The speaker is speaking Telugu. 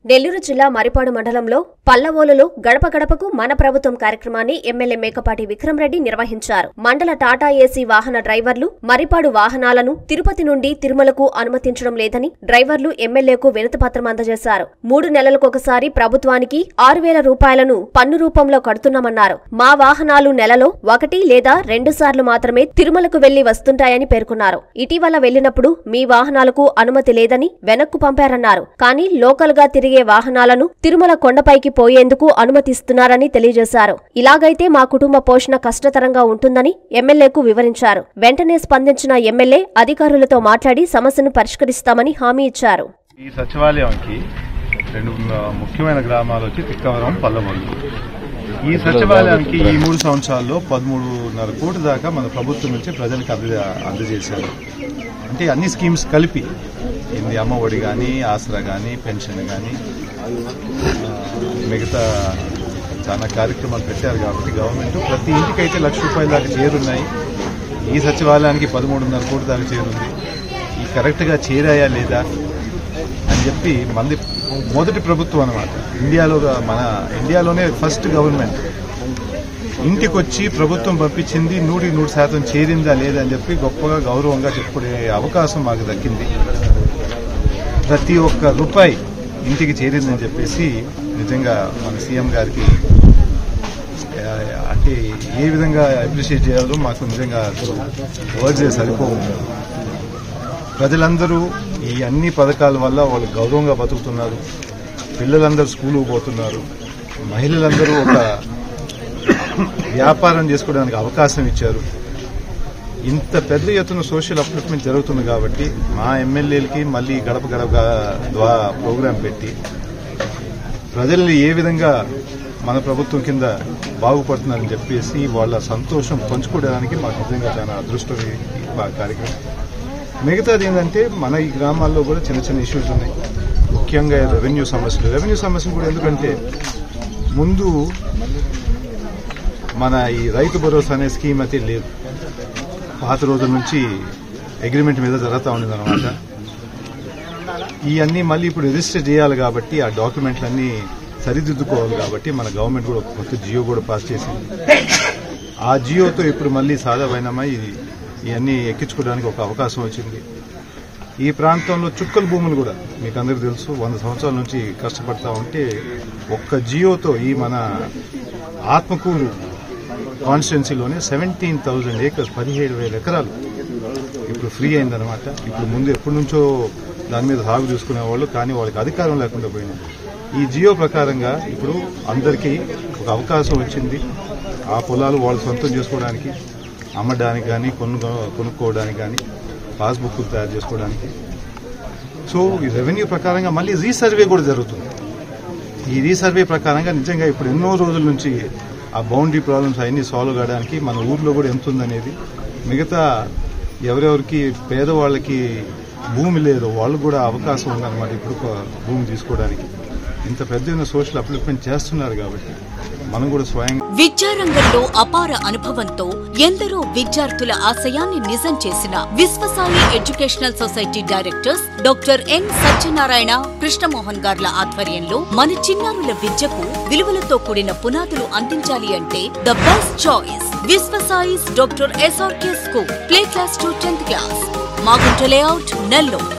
నెల్లూరు జిల్లా మరిపాడు మండలంలో పల్లవోలులో గడప గడపకు మన ప్రభుత్వం కార్యక్రమాన్ని ఎమ్మెల్యే మేకపాటి విక్రమరెడ్డి నిర్వహించారు మండల టాటా ఏసీ వాహన డ్రైవర్లు మరిపాడు వాహనాలను తిరుపతి నుండి తిరుమలకు అనుమతించడం లేదని డ్రైవర్లు ఎమ్మెల్యేకు వినతిపత్రం అందజేశారు మూడు నెలలకొకసారి ప్రభుత్వానికి ఆరు వేల రూపాయలను పన్ను రూపంలో కడుతున్నామన్నారు మా వాహనాలు నెలలో ఒకటి లేదా రెండు సార్లు మాత్రమే తిరుమలకు వెళ్లి వస్తుంటాయని పేర్కొన్నారు ఇటీవల వెళ్లినప్పుడు మీ వాహనాలకు అనుమతి లేదని వెనక్కు పంపారన్నారు కానీ లోకల్ గా తిరిగే వాహనాలను తిరుమల కొండపైకి పోయేందుకు అనుమతిస్తున్నారని తెలియజేశారు ఇలాగైతే మా కుటుంబ పోషణ కష్టతరంగా ఉంటుందని ఎమ్మెల్యేకు వివరించారు వెంటనే స్పందించిన ఎమ్మెల్యే అధికారులతో మాట్లాడి సమస్యను పరిష్కరిస్తామని హామీ ఇచ్చారు ఈ సచివాలయంకి రెండు మ- ముఖ్యమైన గ్రామాలు వచ్చి తిక్కవరం పల్లమల్లు ఈ సచివాలయానికి ఈ మూడు సంవత్సరాల్లో పదమూడున్నర కోటి దాకా మన ప్రభుత్వం నుంచి ప్రజలకు అంద అందజేశారు అంటే అన్ని స్కీమ్స్ కలిపి ఇది అమ్మ ఒడి కానీ ఆసరా కానీ పెన్షన్ కానీ మిగతా చాలా కార్యక్రమాలు పెట్టారు కాబట్టి గవర్నమెంట్ ప్రతి ఇంటికి అయితే లక్ష రూపాయల దాకా చేరున్నాయి ఈ సచివాలయానికి పదమూడున్నర కోటి దాకా చేరుంది ఈ కరెక్ట్గా చేరాయా లేదా అని చెప్పి మళ్ళీ మొదటి ప్రభుత్వం అనమాట ఇండియాలో మన ఇండియాలోనే ఫస్ట్ గవర్నమెంట్ ఇంటికి వచ్చి ప్రభుత్వం పంపించింది నూటికి నూరు శాతం చేరిందా లేదా అని చెప్పి గొప్పగా గౌరవంగా చెప్పుకునే అవకాశం మాకు దక్కింది ప్రతి ఒక్క రూపాయి ఇంటికి చేరిందని చెప్పేసి నిజంగా మన సీఎం గారికి ఆ, అంటే ఏ విధంగా అప్రిషియేట్ చేయాలో మాకు నిజంగా వర్డ్స్ సరిపోవు ప్రజలందరూ ఈ అన్ని పథకాల వల్ల వాళ్ళు గౌరవంగా బతుకుతున్నారు పిల్లలందరూ స్కూలుకు పోతున్నారు మహిళలందరూ ఒక వ్యాపారం చేసుకోవడానికి అవకాశం ఇచ్చారు ఇంత పెద్ద ఎత్తున సోషల్ అప్లిఫ్ట్మెంట్ జరుగుతుంది కాబట్టి మా ఎమ్మెల్యేలకి మళ్ళీ గడప గడప ద్వారా ప్రోగ్రాం పెట్టి ప్రజల్ని ఏ విధంగా మన ప్రభుత్వం కింద బాగుపడుతున్నారని చెప్పేసి వాళ్ళ సంతోషం పంచుకోవడానికి మాకు నిజంగా చాలా అదృష్టం ఈ ఈ కార్యక్రమం మిగతాది ఏంటంటే మన ఈ గ్రామాల్లో కూడా చిన్న చిన్న ఇష్యూస్ ఉన్నాయి ముఖ్యంగా రెవెన్యూ సమస్యలు రెవెన్యూ సమస్యలు కూడా ఎందుకంటే ముందు మన ఈ రైతు భరోసా అనే స్కీమ్ అయితే లేదు పాత రోజుల నుంచి అగ్రిమెంట్ మీద జరుగుతూ ఉండేది అనమాట ఇవన్నీ మళ్ళీ ఇప్పుడు రిజిస్టర్ చేయాలి కాబట్టి ఆ డాక్యుమెంట్లన్నీ సరిదిద్దుకోవాలి కాబట్టి మన గవర్నమెంట్ కూడా ఒక కొత్త జియో కూడా పాస్ చేసింది ఆ జియోతో ఇప్పుడు మళ్ళీ సాధారణమై ఇది ఇవన్నీ ఎక్కించుకోవడానికి ఒక అవకాశం వచ్చింది ఈ ప్రాంతంలో చుక్కల భూములు కూడా మీకు అందరికీ తెలుసు వంద సంవత్సరాల నుంచి కష్టపడతా ఉంటే ఒక్క జియోతో ఈ మన ఆత్మకూరు కాన్స్టిట్యున్సీలోనే సెవెంటీన్ థౌజండ్ ఏకర్స్ పదిహేడు వేల ఎకరాలు ఇప్పుడు ఫ్రీ అయిందనమాట ఇప్పుడు ముందు ఎప్పటి నుంచో దాని మీద సాగు చూసుకునేవాళ్ళు కానీ వాళ్ళకి అధికారం లేకుండా పోయింది ఈ జియో ప్రకారంగా ఇప్పుడు అందరికీ ఒక అవకాశం వచ్చింది ఆ పొలాలు వాళ్ళు సొంతం చేసుకోవడానికి అమ్మడానికి కానీ కొను కొనుక్కోవడానికి కానీ పాస్బుక్ తయారు చేసుకోవడానికి సో ఈ రెవెన్యూ ప్రకారంగా మళ్ళీ రీసర్వే కూడా జరుగుతుంది ఈ రీసర్వే ప్రకారంగా నిజంగా ఇప్పుడు ఎన్నో రోజుల నుంచి ఆ బౌండరీ ప్రాబ్లమ్స్ అవన్నీ సాల్వ్ కావడానికి మన ఊర్లో కూడా ఎంత ఉందనేది మిగతా ఎవరెవరికి పేదవాళ్ళకి భూమి లేదు వాళ్ళు కూడా అవకాశం ఉందన్నమాట ఇప్పుడు ఒక భూమి తీసుకోవడానికి ఇంత పెద్ద సోషల్ అప్లిఫ్మెంట్ చేస్తున్నారు కాబట్టి మనం కూడా స్వయంగా విద్యారంగంలో అపార అనుభవంతో ఎందరో విద్యార్థుల ఆశయాన్ని నిజం చేసిన Viswasai educational society directors doctor N Satyanarayana Krishnamohan గార్ల ఆధ్వర్యంలో మన చిన్నారుల విద్యకు విలువలతో కూడిన పునాదులు అందించాలి అంటే the best choice Viswasai's doctor SRK school play class to tenth class Magunta layout Nellore